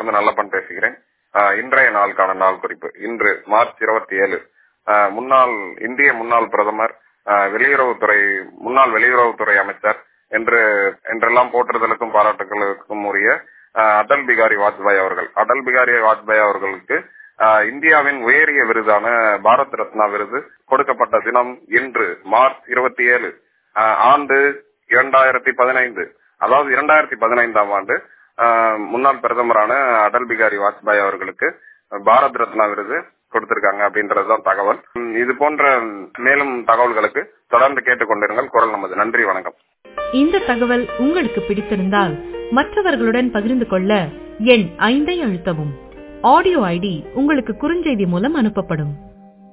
இருந்து நல்லப்பன் பேசுகிறேன் ஆஹ் இன்றைய நாளுக்கான நாள் குறிப்பு இன்று மார்ச் இருபத்தி ஏழு ஆஹ் முன்னாள் இந்திய முன்னாள் பிரதமர் ஆஹ் வெளியுறவுத்துறை முன்னாள் வெளியுறவுத்துறை அமைச்சர் என்று என்றெல்லாம் போற்றுதலுக்கும் பாராட்டுகளுக்கும் உரிய ஆஹ் அடல் பிகாரி வாஜ்பாய் அவர்கள் அடல் பிகாரி வாஜ்பாய் அவர்களுக்கு ஆஹ் இந்தியாவின் உயரிய விருதான பாரத் ரத்னா விருது கொடுக்கப்பட்ட தினம் இன்று மார்ச் இருபத்தி ஏழு ஆண்டு இரண்டாயிரத்தி பதினைந்து அதாவது இரண்டாயிரத்தி பதினைந்தாம் ஆண்டு ஆஹ் முன்னாள் பிரதமரான அடல் பிகாரி வாஜ்பாய் அவர்களுக்கு பாரத் ரத்னா விருது கொடுத்திருக்காங்க அப்படின்றதுதான் தகவல் உம் இது போன்ற மேலும் தகவல்களுக்கு தொடர்ந்து கேட்டுக்கொண்டிருங்கள் குரல் நமது நன்றி வணக்கம் இந்த தகவல் உங்களுக்கு பிடித்திருந்தால் மற்றவர்களுடன் பகிர்ந்து கொள்ள எண் ஐந்தை அழுத்தவும் ஆடியோ ஐடி உங்களுக்கு குறுஞ்செய்தி மூலம் அனுப்பப்படும்